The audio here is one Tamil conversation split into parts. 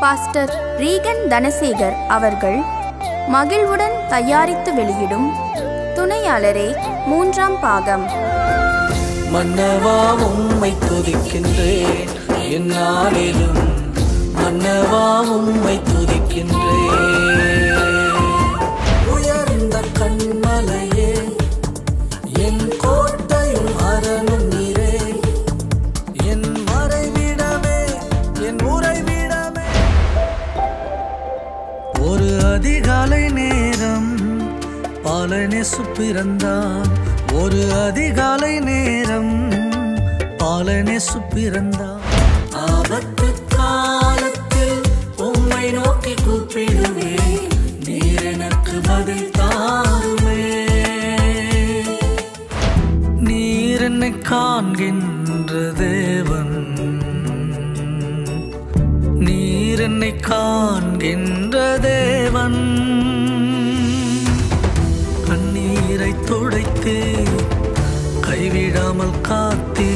பாஸ்டர் ரீகன் தனசேகர் அவர்கள் மகிழ்வுடன் தயாரித்து வெளியிடும் துணையாளரே மூன்றாம் பாகம் மன்னவா உம்மை துதிக்கின்றேன் என்னாலிலும் மன்னவா உம்மை துதிக்கின்றேன் உயர்ந்த கண்மலையே என் கோட்டையும் அரணும் நீரே என் மறைவிடமே என் உறைவிடமே ஒரு அதிகாலை நேரம் பாலனேசு பிறந்தான் ஒரு அதிகாலை நேரம் பாலனேசு பிறந்தான் ஆபத்து காலத்தில் உம்மை நோக்கி கூப்பிடுவே நீர் எனக்கு பதில் தாருமே நீர் என்னை காண்கின்ற தேவன் நீர் என்னை காண்கின்ற தேவன் கண்ணீரை துடைத்து கைவிடாமல் காத்தே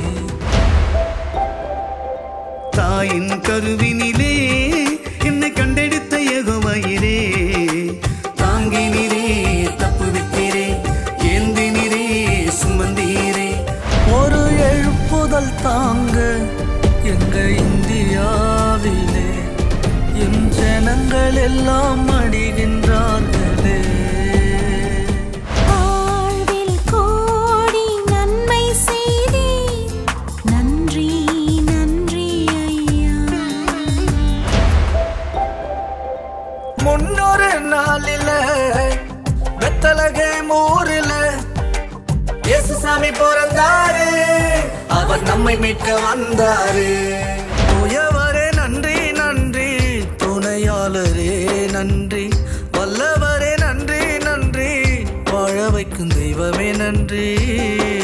தாயின் கருவினிலே என்னை கண்டெடுத்த யெகோவாயிரே தாங்கினிரே தப்புவித்தீரே ஏந்தினிரே சுமந்தீரே ஒரு எழுப்புதல் தாங்க எங்க இந்தியாவிலே என் ஜனங்கள் எல்லாம் அடிகின்றார்களே வாழ்வில் கோடி நன்மை செய்தீர் நன்றி நன்றி ஐயா முன்னொரு நாளில வெத்தலகை ஊரில இயேசுசாமி பிறந்தாரு அவர் நம்மை மீட்க வந்தாரு தூயவரே நன்றி நன்றி துணையாளரே நன்றி வல்லவரே நன்றி நன்றி வாழ வைக்கும் தெய்வமே நன்றி